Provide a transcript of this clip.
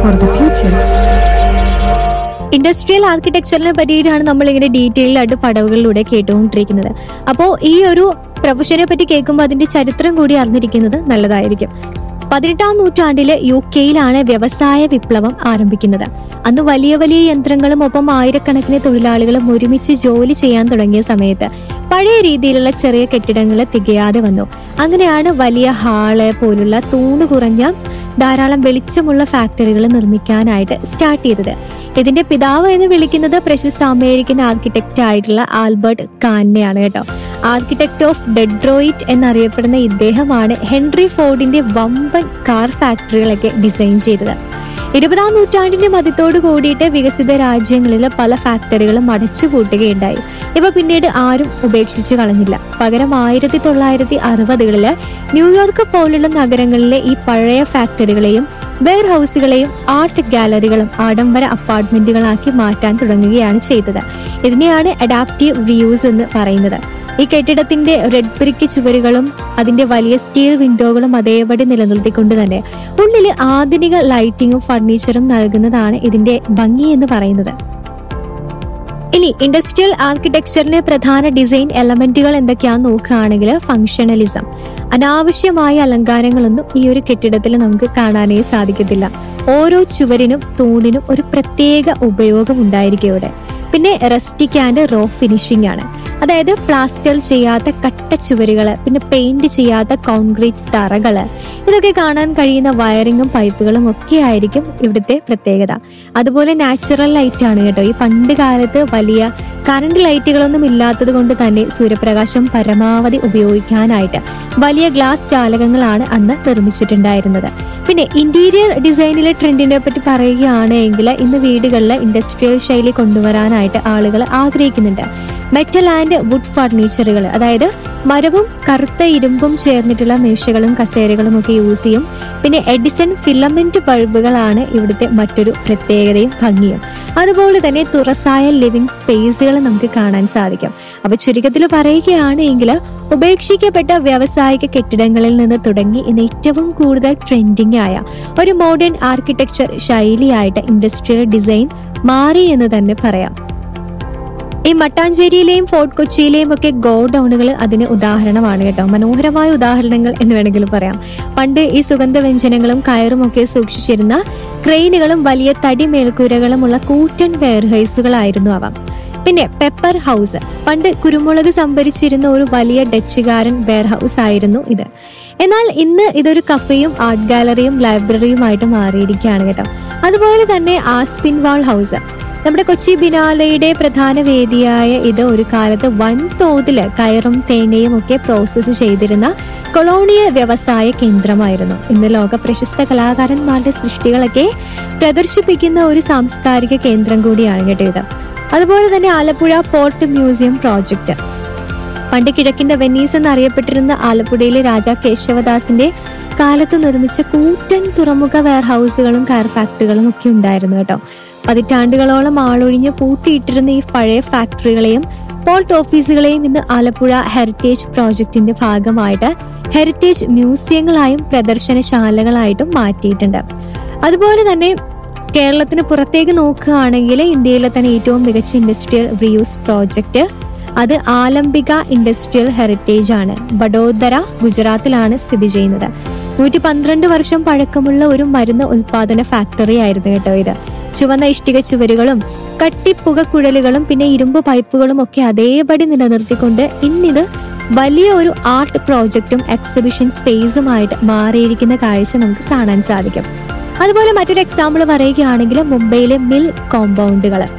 for the future. Industrial ആർക്കിടെക്ചറിനെ പറ്റിയിട്ടാണ് നമ്മൾ ഇങ്ങനെ ഡീറ്റെയിൽ ആയിട്ട് പടവുകളിലൂടെ കേട്ടുകൊണ്ടിരിക്കുന്നത് അപ്പോൾ ഈ ഒരു പ്രൊഫഷനെ പറ്റി കേൾക്കുമ്പോൾ അതിന്റെ ചരിത്രം കൂടി അറിഞ്ഞിരിക്കുന്നത് നല്ലതായിരിക്കും പതിനെട്ടാം നൂറ്റാണ്ടില് യു കെയിലാണ് വ്യവസായ വിപ്ലവം ആരംഭിക്കുന്നത് അന്ന് വലിയ വലിയ യന്ത്രങ്ങളും ഒപ്പം ആയിരക്കണക്കിന് തൊഴിലാളികളും ഒരുമിച്ച് ജോലി ചെയ്യാൻ തുടങ്ങിയ സമയത്ത് പഴയ രീതിയിലുള്ള ചെറിയ കെട്ടിടങ്ങൾ തികയാതെ വന്നു അങ്ങനെയാണ് വലിയ ഹാള് പോലുള്ള തൂണ് കുറഞ്ഞ ധാരാളം വെളിച്ചമുള്ള ഫാക്ടറികൾ നിർമ്മിക്കാനായിട്ട് സ്റ്റാർട്ട് ചെയ്തത് ഇതിന്റെ പിതാവ് എന്ന് വിളിക്കുന്നത് പ്രശസ്ത അമേരിക്കൻ ആർക്കിടെക്റ്റ് ആയിട്ടുള്ള ആൽബർട്ട് കാനെയാണ് കേട്ടോ ആർക്കിടെക്ട് ഓഫ് ഡെഡ്രോയിറ്റ് എന്നറിയപ്പെടുന്ന ഇദ്ദേഹമാണ് ഹെൻറി ഫോർഡിന്റെ വമ്പൻ കാർ ഫാക്ടറികളൊക്കെ ഡിസൈൻ ചെയ്തത് ഇരുപതാം നൂറ്റാണ്ടിന്റെ മധ്യത്തോട് കൂടിയിട്ട് വികസിത രാജ്യങ്ങളിൽ പല ഫാക്ടറികളും അടച്ചുപൂട്ടുകയുണ്ടായി ഇവ പിന്നീട് ആരും ഉപേക്ഷിച്ചു കളഞ്ഞില്ല പകരം ആയിരത്തി തൊള്ളായിരത്തി അറുപതുകളില് ന്യൂയോർക്ക് പോലുള്ള നഗരങ്ങളിലെ ഈ പഴയ ഫാക്ടറികളെയും വെയർ ഹൗസുകളെയും ആർട്ട് ഗാലറികളും ആഡംബര അപ്പാർട്ട്മെന്റുകളാക്കി മാറ്റാൻ തുടങ്ങുകയാണ് ചെയ്തത് ഇതിനെയാണ് അഡാപ്റ്റീവ് റിയൂസ് എന്ന് പറയുന്നത് ഈ കെട്ടിടത്തിന്റെ റെഡ് ബ്രിക്ക് ചുവരുകളും അതിന്റെ വലിയ സ്റ്റീൽ വിൻഡോകളും അതേപടി നിലനിർത്തിക്കൊണ്ട് തന്നെ ഉള്ളിൽ ആധുനിക ലൈറ്റിങ്ങും ഫർണിച്ചറും നൽകുന്നതാണ് ഇതിന്റെ ഭംഗി എന്ന് പറയുന്നത് ഇനി ഇൻഡസ്ട്രിയൽ ആർക്കിടെക്ചറിലെ പ്രധാന ഡിസൈൻ എലമെന്റുകൾ എന്തൊക്കെയാന്ന് നോക്കുകയാണെങ്കിൽ ഫങ്ഷണലിസം അനാവശ്യമായ അലങ്കാരങ്ങളൊന്നും ഈ ഒരു കെട്ടിടത്തിൽ നമുക്ക് കാണാനേ സാധിക്കത്തില്ല ഓരോ ചുവരിനും തൂണിനും ഒരു പ്രത്യേക ഉപയോഗം ഉണ്ടായിരിക്കും ഇവിടെ പിന്നെ റെസ്റ്റിക് ആൻഡ് റോ ഫിനിഷിംഗ് ആണ് അതായത് പ്ലാസ്റ്റർ ചെയ്യാത്ത കട്ട ചുവരുകള് പിന്നെ പെയിന്റ് ചെയ്യാത്ത കോൺക്രീറ്റ് തറകള് ഇതൊക്കെ കാണാൻ കഴിയുന്ന വയറിങ്ങും പൈപ്പുകളും ഒക്കെ ആയിരിക്കും ഇവിടുത്തെ പ്രത്യേകത അതുപോലെ നാച്ചുറൽ ലൈറ്റ് ആണ് കേട്ടോ ഈ പണ്ട് കാലത്ത് വലിയ കറണ്ട് ലൈറ്റുകളൊന്നും ഇല്ലാത്തത് കൊണ്ട് തന്നെ സൂര്യപ്രകാശം പരമാവധി ഉപയോഗിക്കാനായിട്ട് വലിയ ഗ്ലാസ് ജാലകങ്ങളാണ് അന്ന് നിർമ്മിച്ചിട്ടുണ്ടായിരുന്നത് പിന്നെ ഇന്റീരിയർ ഡിസൈനിലെ ട്രെൻഡിനെ പറ്റി പറയുകയാണ് എങ്കിൽ ഇന്ന് വീടുകളിൽ ഇൻഡസ്ട്രിയൽ ശൈലി കൊണ്ടുവരാനായിട്ട് ആളുകൾ ആഗ്രഹിക്കുന്നുണ്ട് മെറ്റൽ ആൻഡ് വുഡ് ഫർണിച്ചറുകൾ അതായത് മരവും കറുത്ത ഇരുമ്പും ചേർന്നിട്ടുള്ള മേശകളും കസേരകളും ഒക്കെ യൂസ് ചെയ്യും പിന്നെ എഡിസൺ ഫിലമെന്റ് ബൾബുകളാണ് ഇവിടുത്തെ മറ്റൊരു പ്രത്യേകതയും ഭംഗിയും അതുപോലെ തന്നെ തുറസായ ലിവിംഗ് സ്പേസുകൾ നമുക്ക് കാണാൻ സാധിക്കും അപ്പൊ ചുരുക്കത്തിൽ പറയുകയാണെങ്കിൽ ഉപേക്ഷിക്കപ്പെട്ട വ്യാവസായിക കെട്ടിടങ്ങളിൽ നിന്ന് തുടങ്ങി ഇന്ന് ഏറ്റവും കൂടുതൽ ട്രെൻഡിങ് ആയ ഒരു മോഡേൺ ആർക്കിടെക്ചർ ശൈലിയായിട്ട് ഇൻഡസ്ട്രിയൽ ഡിസൈൻ മാറി എന്ന് തന്നെ പറയാം ഈ മട്ടാഞ്ചേരിയിലെയും ഫോർട്ട് കൊച്ചിയിലെയും ഒക്കെ ഗോഡൌണുകൾ അതിന് ഉദാഹരണമാണ് കേട്ടോ മനോഹരമായ ഉദാഹരണങ്ങൾ എന്ന് വേണമെങ്കിൽ പറയാം പണ്ട് ഈ സുഗന്ധ വ്യഞ്ജനങ്ങളും കയറും ഒക്കെ സൂക്ഷിച്ചിരുന്ന ക്രെയിനുകളും വലിയ തടി മേൽക്കൂരകളുമുള്ള കൂറ്റൻ വെയർഹൈസുകളായിരുന്നു അവ പിന്നെ പെപ്പർ ഹൗസ് പണ്ട് കുരുമുളക് സംഭരിച്ചിരുന്ന ഒരു വലിയ ഡച്ചുകാരൻ വെയർ ഹൗസ് ആയിരുന്നു ഇത് എന്നാൽ ഇന്ന് ഇതൊരു കഫേയും ആർട്ട് ഗാലറിയും ലൈബ്രറിയുമായിട്ട് മാറിയിരിക്കുകയാണ് കേട്ടോ അതുപോലെ തന്നെ ആസ്പിൻ വാൾ ഹൗസ് നമ്മുടെ കൊച്ചി ബിനാലയുടെ പ്രധാന വേദിയായ ഇത് ഒരു കാലത്ത് വൻതോതിൽ കയറും തേങ്ങയും ഒക്കെ പ്രോസസ്സ് ചെയ്തിരുന്ന കൊളോണിയൽ വ്യവസായ കേന്ദ്രമായിരുന്നു ഇന്ന് ലോക പ്രശസ്ത കലാകാരന്മാരുടെ സൃഷ്ടികളൊക്കെ പ്രദർശിപ്പിക്കുന്ന ഒരു സാംസ്കാരിക കേന്ദ്രം കൂടിയാണ് കേട്ടോ ഇത് അതുപോലെ തന്നെ ആലപ്പുഴ പോർട്ട് മ്യൂസിയം പ്രോജക്റ്റ് പണ്ട് കിഴക്കിന്റെ വെനീസ് എന്നറിയപ്പെട്ടിരുന്ന ആലപ്പുഴയിലെ രാജാ കേശവദാസിന്റെ കാലത്ത് നിർമ്മിച്ച കൂറ്റൻ തുറമുഖ വെയർഹൗസുകളും കയർ ഫാക്ടറികളും ഒക്കെ ഉണ്ടായിരുന്നു കേട്ടോ പതിറ്റാണ്ടുകളോളം ആളൊഴിഞ്ഞ് പൂട്ടിയിട്ടിരുന്ന ഈ പഴയ ഫാക്ടറികളെയും പോർട്ട് ഓഫീസുകളെയും ഇന്ന് ആലപ്പുഴ ഹെറിറ്റേജ് പ്രോജക്ടിന്റെ ഭാഗമായിട്ട് ഹെറിറ്റേജ് മ്യൂസിയങ്ങളായും പ്രദർശനശാലകളായിട്ടും മാറ്റിയിട്ടുണ്ട് അതുപോലെ തന്നെ കേരളത്തിന് പുറത്തേക്ക് നോക്കുകയാണെങ്കിൽ ഇന്ത്യയിലെ തന്നെ ഏറ്റവും മികച്ച ഇൻഡസ്ട്രിയൽ റിയൂസ് പ്രോജക്റ്റ് അത് ആലംബിക ഇൻഡസ്ട്രിയൽ ഹെറിറ്റേജ് ആണ് വഡോദര ഗുജറാത്തിലാണ് സ്ഥിതി ചെയ്യുന്നത് നൂറ്റി പന്ത്രണ്ട് വർഷം പഴക്കമുള്ള ഒരു മരുന്ന് ഉൽപാദന ഫാക്ടറി ആയിരുന്നു കേട്ടോ ഇത് ചുവന്ന ഇഷ്ടിക ചുവരുകളും കട്ടിപ്പുകക്കുഴലുകളും പിന്നെ ഇരുമ്പ് പൈപ്പുകളും ഒക്കെ അതേപടി നിലനിർത്തിക്കൊണ്ട് ഇന്നിത് വലിയ ഒരു ആർട്ട് പ്രോജക്റ്റും എക്സിബിഷൻ സ്പേസുമായിട്ട് മാറിയിരിക്കുന്ന കാഴ്ച നമുക്ക് കാണാൻ സാധിക്കും അതുപോലെ മറ്റൊരു എക്സാമ്പിൾ പറയുകയാണെങ്കിൽ മുംബൈയിലെ മിൽ കോമ്പൗണ്ടുകൾ